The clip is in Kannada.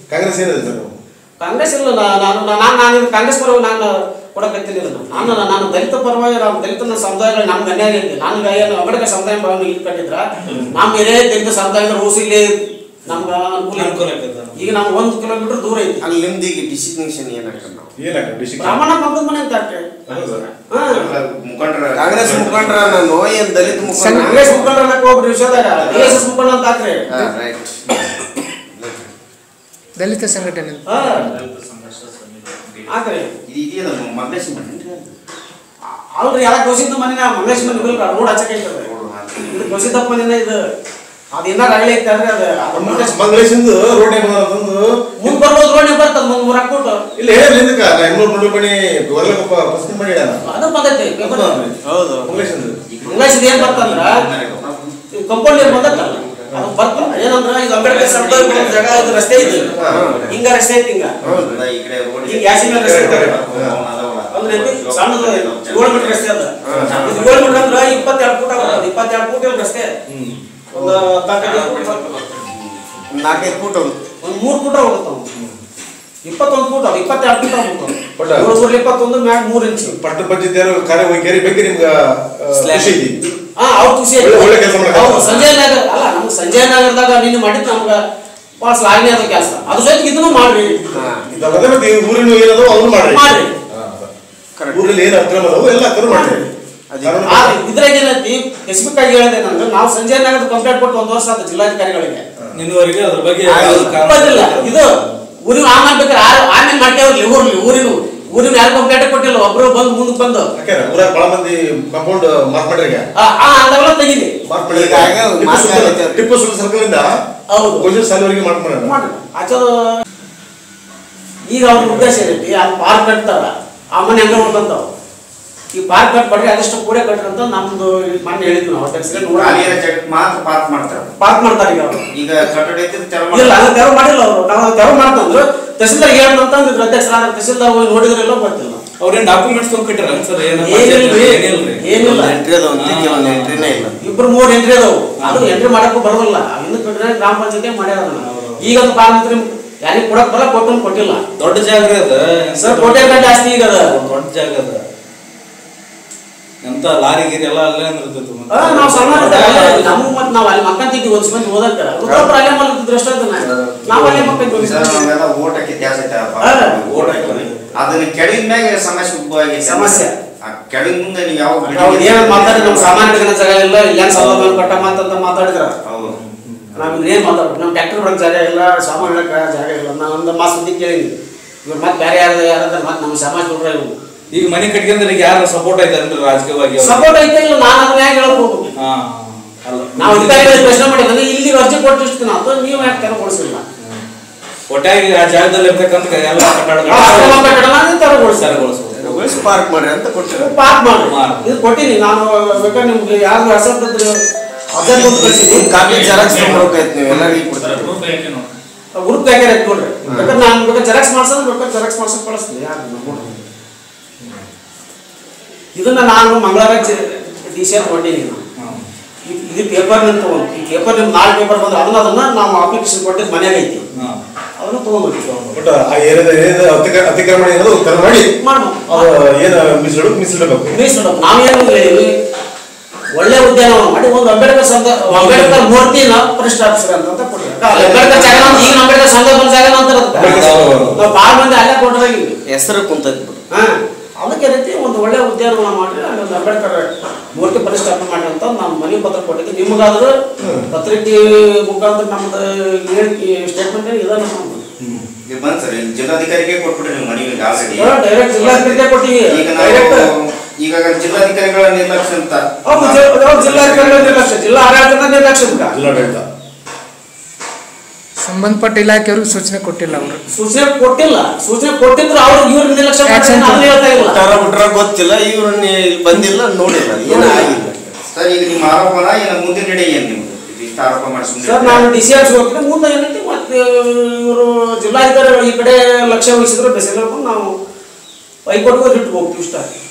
ಕಾಂಗ್ರೆಸ್ ಏನಿದೆ ಸರ್ ನೀವು ಕಾಂಗ್ರೆಸ್ ಇಲ್ಲ ನಾ- ನಾನು ನಾನು ನಾನು ಇದು ಕಾಂಗ್ರೆಸ್ ಪರವಾಗಿ ನಾನು ಕೊಡಕತ್ತೀನಿ ಇದನ್ನ ನಾನು ನಾನು ದಲಿತ ಪರವಾಗಿ ನಾವು ದಲಿತ ಸಮುದಾಯಗಳು ನಮ್ಗೆ ಅನ್ಯಾಯ ಐತಿ ನಾನು ಏನು ಅಂಬೇಡ್ಕರ್ ಸಮುದಾಯ ಭವನ ಇಲ್ಲಿ ಕಟ್ಟಿದ್ರ ನಮ್ಮ ಏನೇ ದಲಿತ ಸಮುದಾಯದ ರೂಲ್ಸ್ ಇಲ್ಲಿ ನಮ್ಗೆ ಅನುಕೂಲ ಅನುಕೂಲ ಆಗ್ತದೆ. ಈಗ ನಾವು ಒಂದು ಕಿಲೋಮೀಟರ್ ದೂರ ಐತಿ ಅಲ್ಲಿ ನಿಮ್ದು ಈಗ ಡಿಸಿಗ್ನೇಷನ್ ಏನಾಗ್ತದೆ ನಾವು ಏನಾಗ ಡಿಸ್ಟಿಕ್ ಬ್ರಾಹ್ಮಣ ಮಕ್ಕಳ ಮನೆ ಅಂತ ಹಾಕ್ರಿ. ಹಾ ಮುಖಂಡರ ಕಾಂಗ್ರೆಸ್ ಮುಖಂಡರ ನಾನು ಏನ್ ದಲಿತ ಮುಖಂಡ ಕಾಂಗ್ರೆಸ್ ಮುಖಂಡರ ಅನ್ನಕ್ಕೆ ಹೋಗ್ರಿ ವಿಷಯದಾಗ ಡಿ ಎಸ್ ಎಸ್ ಮುಖಂಡ ಅಂತ ಹಾಕ್ರಿ ರೈಟ್ ದಲಿತ ಸಂಘಟನೆ ಹಾ ಹಾಕ್ರಿ ಇದು ಇದೆಯಲ್ಲ ಮಗ್ಲೇಶ್ ಮನೆ ಅಲ್ರಿ ಎಲ್ಲ ಘೋಷಿತ ಮನೆ ಮಂಗೇಶ್ ಮನೆ ಬಿಲ್ ರೋಡ್ ಹಚ್ಚಕ್ಕೆ ಐತದ ಇದು ಘೋಷಿತ ಮನೆನ ಇದು ಅದು ಇನ್ನ ರಗಳೆ ಐತೆ ಅಂದ್ರೆ ಅದು ಅದು ಮಂಗೇಶ್ ಮಂಗಳೇಶಿಂದು ರೋಡ್ ಅಂತಂದು ಮುಂದ್ ಬರ್ಬೋದು ರೋಡ್ ಬರ್ತದ ಮುಂದ್ ಮೂರ್ ಹಾಕ್ಬಿಟ್ಟು ಇಲ್ಲಿ ಹೇಳಿ ಹಿಂದಕ್ಕ ಹೆಂಗ್ಳೂರ್ ಮುಂಡು ಬಣಿ ಹೊರಲಪ್ಪ ಪಶ್ಚಿಮ ಬಣಿ ಇಡಣ ಅದು ಬಂದೈತಿ ಪೇಪರ್ ಹೌದು ಮಂಗಳೇಶಿಂದು ಮಂಗೇಶ್ ಇದು ಏನ್ ಬರ್ತಂದ್ರ ಕಂಪೌಂಡ್ ಏನ್ ಬಂದತ್ತಲ್ಲ ಅದು ಬರ್ತದ ಏನಂದ್ರ ಇದು ಅಂಬೇಡ್ಕರ್ ಸಮುದಾಯ ಭವನದ ಜಾಗ ಇದು ರಸ್ತೆ ಐತಿ ಹಿಂಗ ರಸ್ತೆ ಐತಿ ಹಿಂಗ ಈ ಕಡೆ ರೋಡ್ ಈಗ ಯಾಸಿನ ರಸ್ತೆ ಐತೆ. ಅಂದ್ರೆ ಐತಿ ಸಣ್ಣದು ಏಳು ಮೀಟರ್ ರಸ್ತೆ ಅದ ಇದು ಏಳು ಮೀಟರ್ ಅಂದ್ರ ಇಪ್ಪತ್ತೆರಡು ಫೂಟ್ ಆಗುತ್ತೆ ಇಪ್ಪತ್ತೆರಡು ಫೂಟ್ ಇಲ್ಲ ರಸ್ತೆ ಒಂದು ಹತ್ತಾಕೈದು ಫೂಟ್ ಬರ್ತದ. ನಾಲ್ಕೈದು ಫೂಟ್ ಹೋಗುತ್ತೆ ಒಂದ್ ಮೂರ್ ಫೂಟ ಹೋಗುತ್ತೆ ಅವ್ನು. ಇಪ್ಪತ್ತೊಂದು ಫೂಟ್ ಅವ ಇಪ್ಪತ್ತೆರಡು ಫೂಟ್ ಹೋಗುತ್ತೆ ಬಟ್ ಏಳು ನೂರ ಇಪ್ಪತ್ತೊಂದು ಮ್ಯಾಗ ಮೂರ್ ಇಂಚು ಪಟ್ಟ ಪಂಚಾಯತ್ ಕಾರ್ಯ ಕೇರಿ ಬಗ್ಗೆ ನಿಮ್ಗೆ ಆ, ಖುಷಿ ಐತಿ ಹಾ ಅವ್ರು ಖುಷಿ ಆಯ್ತು. ಒಳ್ಳೆ- ಒಳ್ಳೆ ಕೆಲ್ಸ ಮಾಡಕತ್ತಾರ. ಹೌದು, ಸಂಜಯ್ ನಗರ್ ಅಲ್ಲ ನಮ್ಗೆ ಸಂಜಯ್ ನಗರದಾಗ ನಿನ್ನೆ ಮಾಡಿದ್ದು ನಮ್ಗೆ ಭಾಳ ಶ್ಲಾಘನೀಯ ಆದ ಕೆಲಸ ಅದ್ರ ಜೊತೆಗೆ ಇದನ್ನು ಮಾಡ್ರಿ ಇದಲ್ಲದೆ ಮತ್ತೆ ಈ ಊರಿನ ಏನದೋ ಅವ್ರು ಮಾಡ್ರಿ ಮಾಡ್ರಿ ಹಾ, ಅದ. ಊರಲ್ಲಿ ಏನು ಅಕ್ರಮ ಅದಾವು ಎಲ್ಲ ಅಕ್ರಮ ಮಾಡ್ರಿ ಕಾನೂನು ಆದ್ರೆ ಇದ್ರಾಗ ಏನೈತಿ ಸ್ಪೆಸಿಫಿಕ್ ಆಗಿ ಹೇಳಿದೆ ನಾನು ನಾವು ಸಂಜಯ್ ನಗರದ ಕಂಪ್ಲೇಂಟ್ ಕೊಟ್ಟು ಒಂದು ವರ್ಷ ಆದ ಜಿಲ್ಲಾಧಿಕಾರಿಗಳಿಗೆ ಇನ್ನುವರೆಗೆ ಅದ್ರ ಬಗ್ಗೆ ಆ, ಯಾವ್ದು ಕಾನೂನು ಒಪ್ಪದಿಲ್ಲ ಇದು ಊರಿನ ಆಮೇಲೆ ಬೇಕಾದ್ರೆ ಆ- ಆಮೇಲೆ ಮಾಡ್ಕೇವ್ರಿ ಊರ್ಲಿ ಊರಿನ ಊರಿನ ಯಾರು ಕಂಪ್ಲೇಂಟ್ ಕೊಟ್ಟಿಲ್ಲ ಒಬ್ರು ಬಂದು ಮುಂದಕ್ಕೆ ಬಂದು ಯಾಕೆಂದ್ರೆ ಊರಾಗ ಬಹಳ ಮಂದಿ ಕಾಂಪೌಂಡ್ ಮಾರ್ಕ್ ಮಾಡ್ರಿ ಈಗ ಆ ಆ ಅಂದವೆಲ್ಲ ತೆಗೀಲಿ ಮಾರ್ಕ್ ಮಾಡಿ ಈಗ ಆಗ ಮಾರ್ಕ್ ಆಗೈತೆ. ಟಿಪ್ಪು ಸುಲ್ತಾನ್ ಸರ್ಕಲ್ ಇಂದ ಹೌದು. ಗೋಜಿ ಸಾಲಿವರೆಗೆ ಮಾರ್ಕ್ ಮಾಡೋಣ ಮಾಡ್ರಿ ಆಚೆ ಈಗ ಅವ್ರ ಉದ್ದೇಶ ಏನೈತಿ ಅಲ್ಲಿ ಪಾರ್ಕ್ ಕಟ್ತಾರ ಆ ಮನೆ ಹಂಗ ಉಳ್ಕೊಂತಾವ ಈ ಪಾರ್ಕ್ ಕಟ್ಬೇಡ್ರಿ ಅದಷ್ಟು ಕೂಡೆ ಕಟ್ರಿ ಅಂತ ನಮ್ದು ಮನೆ ಹೇಳಿದ್ವಿ ನಾವು ಅಧ್ಯಕ್ಷರಿಗೆ ಖಾಲಿಯ ಜಗತ್ ಮಾತ್ರ ಪಾರ್ಕ್ ಮಾಡ್ತಾರೆ ಪಾರ್ಕ್ ಮಾಡ್ತಾರೆ ಈಗ ಅವರು ಈಗ ಕಟ್ಟಡ ಐತಿ ತೆರ ಇಲ್ಲ ಅದು ತೆರವು ಮಾಡಿಲ್ಲ ಅವರು ನಾವು ತೆರವು ಮಾಡ್ತಂದ್ರು ತಹಸೀಲ್ದಾರ್ ಹೇಳೋಣ ಅಂತ ಅಂದಿದ್ರು ಅಧ್ಯಕ್ಷರಾದ ತಹಸೀಲ್ದಾರ್ ಹೋಗಿ ನೋಡಿದ್ರೆಲ್ಲ ಗೊತ್ತಿಲ್ಲ ಅವ್ರೇನ್ ಡಾಕ್ಯುಮೆಂಟ್ಸ್ ತೊಗೊಂಡ್ ಕಟ್ಟಿರ ಸರ್ ಏನಿಲ್ರಿ ಏನಿಲ್ರಿ ಏನಿಲ್ಲ ಎಂಟ್ರಿ ಅದ ಒಂದು ಕೆಲವೊಂದು ಎಂಟ್ರಿನೇ ಇಲ್ಲ ಇಬ್ರು ಮೂರು ಎಂಟ್ರಿ ಅದಾವು ಅದು ಎಂಟ್ರಿ ಮಾಡಕ್ಕೂ ಬರೋದಿಲ್ಲ ಇನ್ನು ಬಿಟ್ರೆ ಗ್ರಾಮ ಪಂಚಾಯತಿ ಮಾಡ್ಯಾರ ಅದನ್ನ. ಈಗ ಅದು ಪಾರ್ಮಂತ್ರಿ ಯಾರಿಗೆ ಕೊಡಕ್ ಬರಲ್ಲ ಕೊಟ್ಟು ಕೊಟ್ಟಿಲ್ಲ ದೊಡ್ಡ ಜಾಗ ರೀ ಅದ ಸರ್ ಕೋಟೆ ಜಾಸ್ತಿ ಈಗ ಅದ ದೊಡ್ಡ ಜಾಗ ಅದ ಎಂತ ಲಾರಿ ಗೀರಿ ಎಲ್ಲ ಅಲ್ಲೇ ನಿರ್ತೈತಿ ಮತ್ತೆ. ಆ, ನಾವು ಸಣ್ಣ ನಮ್ಮ ಮತ್ತೆ ನಾವು ಅಲ್ಲಿ ಮಕ್ಕಂತಿದ್ವಿ ಒಂದ್ ಮಂದಿ ಓದಕ್ಕ ಒಬ್ಬೊಬ್ರು ಅಲ್ಲೇ ಮಲ್ಕಿದ್ರು ಎಷ್ಟೋ ಜನ ನಾವು ಅಲ್ಲೇ ಮಕ್ಕಂತೀವಿ ಸರ್ ನಾವೆಲ್ಲ ಓಟ್ ಹಾಕಿ ದ್ಯಾಸ ಐತಪ್ಪ ಹಾ. ಓಟ್ ಹಾಕಿ ಅದನ್ನ ಕೆಳಗಿನ ಮ್ಯಾಗ ಸಮಸ್ಯೆ ಉದ್ಭವ ಆಗೈತೆ ಸಮಸ್ಯೆ. ಆ ಕೆಳಗಿನ ಮುಂದೆ ನೀವು ಯಾವ ನಾವು ಏನ್ ಮಾತಾಡಿ ನಮ್ಮ ಸಾಮಾನ್ಯ ಜನ ಜಾಗ ಇಲ್ಲ ಇಲ್ಲ ಸೌಲಭ್ಯ ಕಟ್ಟ ಮಾತಂತ ಮಾತಾಡಿದ್ರ ಹೌದು ನಾವ್ ಏನ್ ಮಾತಾಡ್ಬೇಕು ನಮ್ ಟ್ರ್ಯಾಕ್ಟರ್ ಬಿಡಕ್ ಜಾಗ ಇಲ್ಲ ಸಾಮಾನು ಇಡಕ್ ಜಾಗ ಇಲ್ಲ ನಾವು ಒಂದು ಮಾಸ್ ಸುದ್ದಿ ಕೇಳಿದ್ವಿ ಇವ್ರು ಮತ್ತೆ ಬೇರೆ ಯಾರು ಯಾರಾದ್ರೆ ಮತ್ತೆ ನಮ್ಮ ಸಮಾಜ ಹುಡುಗ್ರ ಇವ್ರು ಈಗ ಮನೆ ಕಟ್ಕೊಂಡ್ರೆ ಈಗ ಯಾರು ಸಪೋರ್ಟ್ ಐತಾರೇನ್ರಿ ರಾಜಕೀಯವಾಗಿ ಅವ್ರು? ಸಪೋರ್ಟ್ ಐತೆ ಇಲ್ಲ ನಾನು ಅದನ್ನ ಯಾಕೆ ಹೇಳಕ್ ಹೋಗ್ಬೇಕು ಹಾ ಅಲ್ಲ ನಾವು ಅಧಿಕಾರಿಗಳಿಗೆ ಪ್ರಶ್ನೆ ಮಾಡಿದ್ರೆ ಇಲ್ಲಿ ಅರ್ಜಿ ಕೊಟ್ಟಿಷ್ಟು ನಾವು ನೀವು ಯಾಕೆ ತೆರವುಗೊಳಿಸಿಲ್ಲ ಒಟ್ಟಾಗಿ ಆ ಜಾಗದಲ್ಲಿ ಇರ್ತಕ್ಕಂಥ ಎಲ್ಲ ಕಟ್ಟಡಗಳು ನಾವು ಅಕ್ರಮ ಕಟ್ಟಡನ ತೆರವುಗೊಳಿಸ್ತಾರೆ ತೆರವುಗೊಳಿಸ್ಬೋದು. ಪಾರ್ಕ್ ಮಾಡ್ರಿ ಅಂತ ಕೊಟ್ಟಿರೋ ಪಾರ್ಕ್ ಮಾಡಿ ಮಾಡಿ. ಇದು ಕೊಟ್ಟಿನಿ ನಾನು ಬೇಕಾದ್ರೆ ನಿಮ್ಗೆ ಯಾರು ಅಸಂತದ್ರು ಅದನ್ನ ಒಂದು ಕಳ್ಸಿದ್ದೀನಿ ಕಾಪಿ ಜೆರಾಕ್ಸ್ ತೊಗೊಂಡ್ಬೇಕಾಯ್ತು ನೀವು ಎಲ್ಲರಿಗೂ ಕೊಡ್ತೀರಿ ಗ್ರೂಪ್ ಪ್ಯಾಕೇಜ್ ಎತ್ಕೊಳ್ರಿ ಬೇಕಾದ್ರೆ ನಾನು ಬೇಕಾದ್ರೆ ಜೆರಾಕ್ಸ್ ಮಾಡ್ಸೋದು ಬೇಕಾದ್ರೆ ಜೆರಾಕ್ಸ್ ಮಾಡ್ಸೋದು ಕಳಿಸ್ತೀನಿ ಯಾರು ನೋಡ್ರಿ ಇದನ್ನ ನಾನು ಮಂಗಳವಾರ ಡಿ ಸಿ ಕೊಟ್ಟಿನಿ ನಾನು ಹಾ. ಇದು- ಇದು ಪೇಪರ್ ನಿಂತ ತಗೊಂಡು ಈ ಪೇಪರ್ ನಿಮ್ಗೆ ನಾಲ್ಕು ಪೇಪರ್ ಬಂದ್ರೆ ಅದನ್ನ ಅದನ್ನ ನಾವು ಅಪ್ಲಿಕೇಶನ್ ಕೊಟ್ಟಿದ್ದು ಮನ್ಯಾಗ ಐತಿ ಹಾ. ಅದನ್ನ ತಗೊಂಡ್ಬಿಟ್ಟು ಬಟ್ ಆ ಏರಿಯಾದ ಏನಿದೆ ಅತಿಕ್ರ- ಅತಿಕ್ರಮಣ ಏನದು ತರ ಮಾಡಿ ಮಾಡ್ಬೇಕು ಅದು ಏನು ಮೀಸಲು ಮೀಸಲಿಡಬೇಕು ಮೀಸಲು ನಾವೇನು ಹೇಳಿದ್ವಿ ಒಳ್ಳೆ ಉದ್ಯಾನವನ ಮಾಡಿ ಒಂದು ಅಂಬೇಡ್ಕರ್ ಸಂದ ಅಂಬೇಡ್ಕರ್ ಮೂರ್ತಿನ ಪರಿಷ್ಠ ಆಫೀಸರ್ ಅಂತ ಅಂತ ಕೊಟ್ರಿ ಅಂಬೇಡ್ಕರ್ ಜಾಗ ನಮ್ದು ಈಗ ಅಂಬೇಡ್ಕರ್ ಸಂದರ್ಭ ಜಾಗ ಅಂತ ಅಂಬೇಡ್ಕರ್ ಸಂದರ್ಭ. ನಾವು ಭಾಳ ಮಂದಿ ಅಲ್ಲೇ ಕೊಟ್ಟರಾಗಿ ಹೆಸರು ಕುಂತೈತಿ ಬಿಡು ಹಾ ಅದಕ್ಕೆ ಏನೈತಿ ಒಂದು ಒಳ್ಳೆ ಉದ್ಯಾನವನ ಮಾಡ್ರಿ ಅಲ್ಲಿ ಒಂದು ಅಂಬೇಡ್ಕರ್ ಮೂರ್ತಿ ಪ್ರತಿಷ್ಠಾಪನೆ ಮಾಡ್ರಿ ಅಂತ ನಾವು ಮನೆ ಪತ್ರ ಕೊಟ್ಟಿದ್ವಿ ನಿಮಗಾದ್ರೂ ಪತ್ರಿಕೆ ಮುಖಾಂತರ ನಮ್ದು ಹೇಳಿಕೆ ಸ್ಟೇಟ್ಮೆಂಟ್ ಇದನ್ನ ಇದು ಬಂದ್ ಸರ್ ಇಲ್ಲಿ ಜಿಲ್ಲಾಧಿಕಾರಿಗೆ ಕೊಟ್ಬಿಟ್ರಿ ನೀವು ಮನವಿ ಆಲ್ರೆಡಿ ಡೈರೆಕ್ಟ್ ಜಿಲ್ಲಾಧಿಕಾರಿಗೆ ಕೊಟ್ಟಿವಿ ಈಗ ಡೈರೆಕ್ಟ್ ನಾವು ಈಗ ಜಿಲ್ಲಾಧಿಕಾರಿಗಳ ನಿರ್ಲಕ್ಷ್ಯ ಅಂತ ಹೌದು ಜಿ- ಹೌದು, ಜಿಲ್ಲಾಧಿಕಾರಿಗಳ ನಿರ್ಲಕ್ಷ್ಯ ಜಿಲ್ಲಾ ಆಡಳಿತದ ನಿರ್ಲಕ್ಷ್ಯ ಬಿಡ. ಜಿಲ್ಲಾಡಳಿತ ಸಂಬಂಧಪಟ್ಟ ಇಲಾಖೆಯವ್ರಿಗೆ ಸೂಚನೆ ಕೊಟ್ಟಿಲ್ಲ ಅವರು ಸೂಚನೆ ಕೊಟ್ಟಿಲ್ಲ ಸೂಚನೆ ಕೊಟ್ಟಿದ್ರು ಅವ್ರು ಇವ್ರ ನಿರ್ಲಕ್ಷ್ಯ ಮಾಡ್ತಾರೆ Action ನಾನು ಹೇಳ್ತಾ ಇಲ್ಲ ಬಿಟ್ಟಾರ ಬಿಟ್ರ ಗೊತ್ತಿಲ್ಲ ಇವ್ರು ಇಲ್ಲಿ ಬಂದಿಲ್ಲ ನೋಡಿಲ್ಲ ಏನು ಆಗಿಲ್ಲ ಸರ್ ಈಗ ನಿಮ್ಮ ಆರೋಪನ ಏನು ಮುಂದಿನ ನಡೆ ಏನು ನಿಮ್ದು ಇದು ಇಷ್ಟು ಆರೋಪ ಮಾಡಿ ಸುಮ್ಮನೆ ಸರ್ ನಾನು ಡಿ ಸಿ ಆರ್ಸ್ ಹೋಗ್ತೀನಿ ಮುಂದೆ ಏನೈತಿ ಮತ್ತೆ ಇವರು ಜಿಲ್ಲಾಧಿಕಾರಿಗಳು ಈ ಕಡೆ ಲಕ್ಷ್ಯ ವಹಿಸಿದ್ರೆ ಬೆಸೆಲ್ಲ ನಾವು ಹೈಕೋರ್ಟ್ಗೆ ರಿಟ್ ಹೋಗ್ತೀವಿ ಇಷ್ಟ